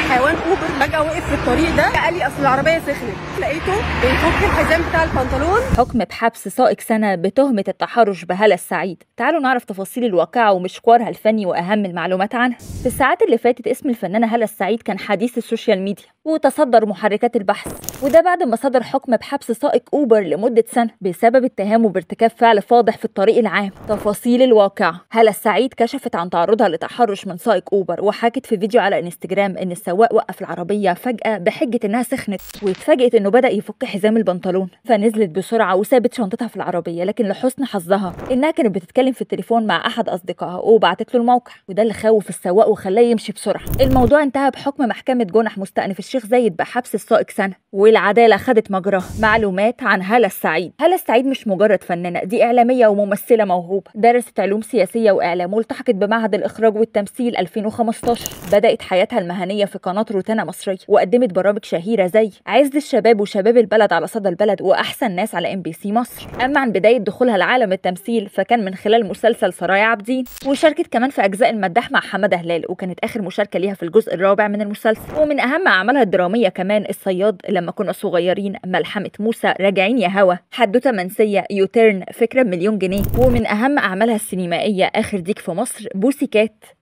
حيوان اوبر فجاه وقف في الطريق ده قال لي اصل العربيه سخنت لقيته بيفك الحزام بتاع البنطلون حكم بحبس سائق سنة بتهمة التحرش بهلا السعيد تعالوا نعرف تفاصيل الواقعة ومشوارها الفني وأهم المعلومات عنها في الساعات اللي فاتت اسم الفنانة هلا السعيد كان حديث السوشيال ميديا وتصدر محركات البحث وده بعد ما صدر حكم بحبس سائق أوبر لمدة سنة بسبب اتهامه بارتكاب فعل فاضح في الطريق العام تفاصيل الواقعة هلا السعيد كشفت عن تعرضها لتحرش من سائق أوبر وحكت في فيديو على انستجرام إن السواق وقف العربية فجأة بحجة إنها سخنت واتفاجئت إنه بدأ يفك حزام البنطلون فنزلت بسرعة وسابت شنطتها في العربية لكن لحسن حظها إنها كانت بتتكلم في التليفون مع أحد أصدقائها وبعتت له الموقع وده اللي خوف السواق وخلاه يمشي بسرعة الموضوع انتهى بحكم محكمة جنح مستأنف الشيخ زايد بحبس السائق سنة والعدالة خدت مجراها معلومات عن هلا السعيد هلا السعيد مش مجرد فنانة دي إعلامية وممثلة موهوبة درست علوم سياسية وإعلام والتحقت بمعهد الإخراج والتمثيل 2015 بدأت حياتها المهنية في قناة روتانا مصرية وقدمت برامج شهيرة زي عز الشباب وشباب البلد على صدى البلد وأحسن ناس على ام بي سي مصر أما عن بداية دخولها لعالم التمثيل فكان من خلال مسلسل سرايا عابدين وشاركت كمان في أجزاء المداح مع حمادة هلال وكانت آخر مشاركة ليها في الجزء الرابع من المسلسل ومن أهم أعمالها الدرامية كمان الصياد لما كنا صغيرين ملحمة موسى راجعين يا هوا حدوتة منسية يوتيرن فكرة بمليون جنيه ومن أهم أعمالها السينمائية آخر ديك في مصر بوسي كات